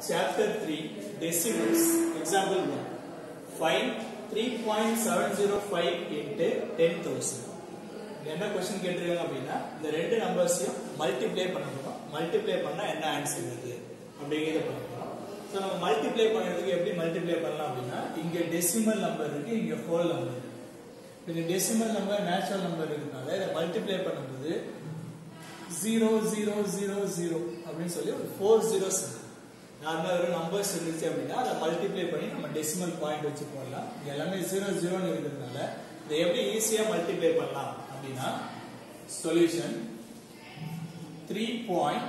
chapter 3 decimals example 1 find 3.705 into 10000 என்ன question கேட்டிருக்காங்க அப்படின்னா இந்த ரெண்டு நம்பர்ஸையும் மல்டிப்ளை பண்ண போறோம் மல்டிப்ளை பண்ணா என்ன ஆன்சர் வருது அப்படிங்கிறத பண்ண போறோம் ஸோ நம்ம மல்டிப்ளை பண்ணுறதுக்கு எப்படி மல்டிப்ளை பண்ணலாம் அப்படின்னா இங்க டெசிமல் நம்பர் இருக்கு இங்க ஹோல் நம்பர் இருக்கு இந்த டெசிமல் நம்பர் நேச்சுரல் நம்பர் இருக்கிறதுனால இதை மல்டிப்ளை பண்ணும்போது ஜீரோ ஜீரோ ஜீரோ ஜீரோ அப்படின்னு சொல்லி ஒரு ஃபோர் ஜீரோஸ் இருக்கு நார்மலாக ஒரு நம்பர்ஸ் இருந்துச்சு அப்படின்னா அதை மல்டிப்ளை பண்ணி நம்ம டெசிமல் பாயிண்ட் வச்சு போடலாம் இது எல்லாமே ஜீரோ ஜீரோன்னு இருக்கிறதுனால இதை எப்படி ஈஸியாக மல்டிப்ளை பண்ணலாம் அப்படின்னா solution three point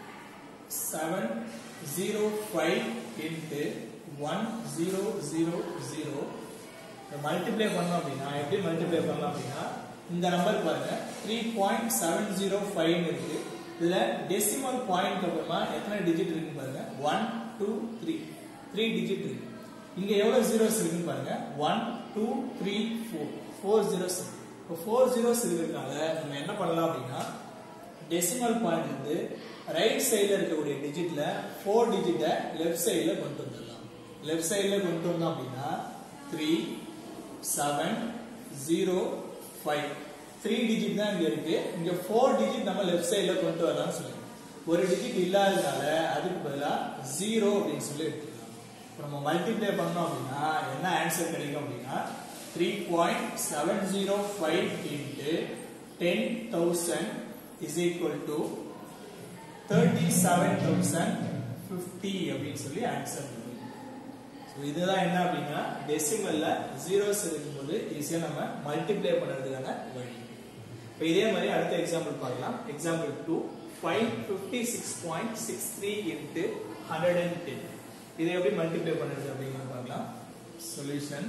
seven zero five into one zero zero zero multiply பண்ணோம் அப்படின்னா எப்படி மல்டிப்ளை பண்ணலாம் அப்படின்னா இந்த நம்பர் பாருங்க three point seven zero five இருக்கு இதுல டெசிமல் பாயிண்ட் அப்புறமா எத்தனை டிஜிட் இருக்குன்னு பாருங்க one two three three digit இருக்கு இங்க எவ்வளவு ஜீரோஸ் இருக்குன்னு பாருங்க one two three four four zeros இருக்கு இப்போ ஃபோர் ஜீரோஸ் இருக்கிறதுனால நம்ம என்ன பண்ணலாம் அப்படின்னா டெசிமல் பாயிண்ட் வந்து ரைட் சைடில் இருக்கக்கூடிய டிஜிட்ல ஃபோர் டிஜிட்டை லெஃப்ட் சைடில் கொண்டு வந்துடலாம் லெஃப்ட் சைடில் கொண்டு வந்தோம் அப்படின்னா three seven zero five three digit தான் இங்க இருக்கு இங்க ஃபோர் டிஜிட் நம்ம லெஃப்ட் சைட்ல கொண்டு வரலாம்னு சொல்லுங்க ஒரு டிஜிட் இல்லாததுனால அதுக்கு பதிலா ஜீரோ அப்படின்னு சொல்லி எடுத்துக்கலாம் இப்போ நம்ம மல்டிப்ளை பண்ணோம் அப்படின்னா என்ன ஆன்சர் கிடைக்கும் அப்படின்னா three point seven zero five into ten thousand is equal to thirty seven thousand fifty அப்படின்னு சொல்லி ஆன்சர் வரும் ஸோ இதுதான் என்ன அப்படின்னா டெசிமல்ல ஜீரோஸ் இருக்கும்போது ஈஸியாக நம்ம மல்டிப்ளை பண்ணுறதுக்கான வழி இப்போ இதே மாதிரி அடுத்த எக்ஸாம்பிள் பார்க்கலாம் example two five fifty six point six three into hundred and ten இதை எப்படி மல்டிப்ளை பண்ணுறது அப்படிங்கிறது பார்க்கலாம் solution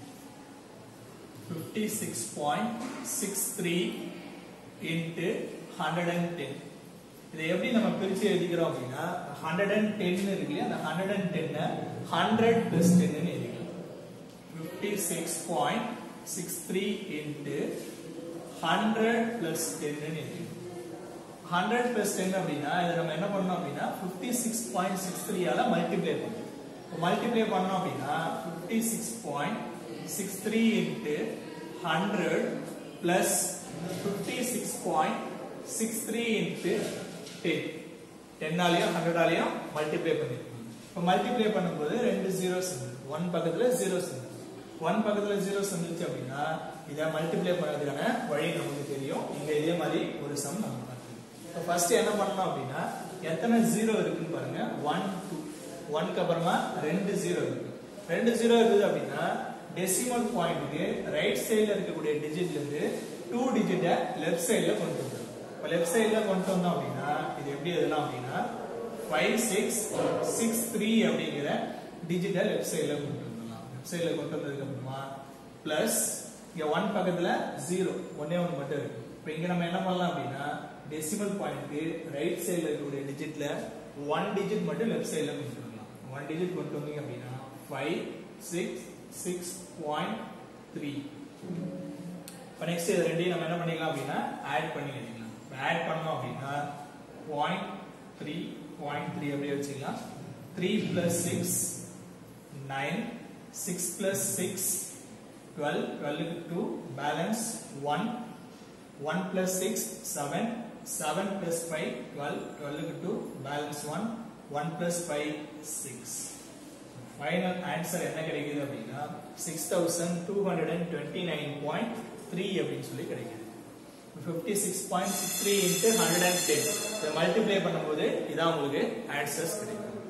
fifty six point six three into hundred and ten இதை எப்படி நம்ம பிரிச்சு எழுதிக்கிறோம் அப்படின்னா ஹண்ட்ரட் அண்ட் டென் இருக்கு இல்லையா அந்த ஹண்ட்ரட் அண்ட் டென்னை ஹண்ட்ரட் பிளஸ் டென்னு எழுதிக்கலாம் fifty six point six three into hundred plus டென்னு எழுதிக்கலாம் ஹண்ட்ரட் பிளஸ் டென் அப்படின்னா இதை நம்ம என்ன பண்ணோம் அப்படின்னா ஃபிஃப்டி சிக்ஸ் பாயிண்ட் சிக்ஸ் த்ரீயால மல்டிப்ளை பண்ணணும் மல்டிப்ளை பண்ணோம் அப்படின்னா fifty six point six three into hundred plus fifty six point six three into ten டென்னாலையும் ஹண்ட்ரடாலையும் மல்டிப்ளை பண்ணிருக்கோம் இப்போ மல்டிப்ளை பண்ணும்போது ரெண்டு ஜீரோஸ் ஒன் பக்கத்துல ஜீரோஸ் ஒன் பக்கத்துல ஜீரோஸ் வந்துச்சு அப்படின்னா இதை மல்டிப்ளை பண்ணதுக்கான வழி நமக்கு தெரியும் இங்க இதே மாதிரி ஒரு சம் நம்ம பார்க்கலாம் இப்போ ஃபர்ஸ்ட் என்ன பண்ணணும் அப்படின்னா எத்தனை ஜீரோ இருக்குன்னு பாருங்க ஒன் டூ ஒன்க்கு அப்புறமா ரெண்டு ஜீரோ இருக்கு ரெண்டு ஜீரோ இருக்குது அப்படின்னா டெசிமல் பாயிண்ட்டுக்கு ரைட் சைடில் இருக்கக்கூடிய டிஜிட்ல இருந்து டூ டிஜிட்டை லெஃப்ட் சைடில் கொண்டு வந்துடும் இப்போ லெஃப்ட் சைடில் கொண்டு வந்தோம் அப்படின்னா இது எப்படி எழுதலாம் அப்படின்னா ஃபைவ் சிக்ஸ் சிக்ஸ் த்ரீ அப்படிங்கிற டிஜிட்டை லெஃப்ட் சைடில் கொண்டு வந்துடலாம் லெஃப்ட் சைடில் கொண்டு வந்ததுக்கு அப்புறமா ப்ளஸ் இங்கே ஒன் பக்கத்தில் ஜீரோ ஒன்னே ஒன்று மட்டும் இருக்கு இப்போ இங்கே நம்ம என்ன பண்ணலாம் அப்படின்னா டெசிமல் பாயிண்ட்க்கு ரைட் சைடில் இருக்கக்கூடிய டிஜிட்ல ஒன் டிஜிட் மட்டும் லெஃப்ட் சைடில் கொண்டு வரலாம் ஒன் டிஜிட் கொண்டு வந்தீங்க அப்படின்னா five six six point three இப்போ நெக்ஸ்ட் இது ரெண்டையும் நம்ம என்ன பண்ணிக்கலாம் அப்படின்னா ஆட் பண்ணி எழுதிக்கலாம் இப்போ ஆட் பண்ணோம் அப்படின்னா பாயிண்ட் த்ரீ பாயிண்ட் த்ரீ அப்படியே வச்சுக்கலாம் three plus six nine six plus six twelve டுவெல்லுக்கு two balance one one plus six seven seven plus five twelve டுவெல்லுக்கு two balance one one plus five six final answer என்ன கிடைக்குது அப்படின்னா six thousand two hundred and twenty nine point three அப்படின்னு சொல்லி கிடைக்குது fifty six point six three into hundred and ten இதை multiply பண்ணும்போது இதான் உங்களுக்கு ஆன்சர்ஸ் கிடைக்கும்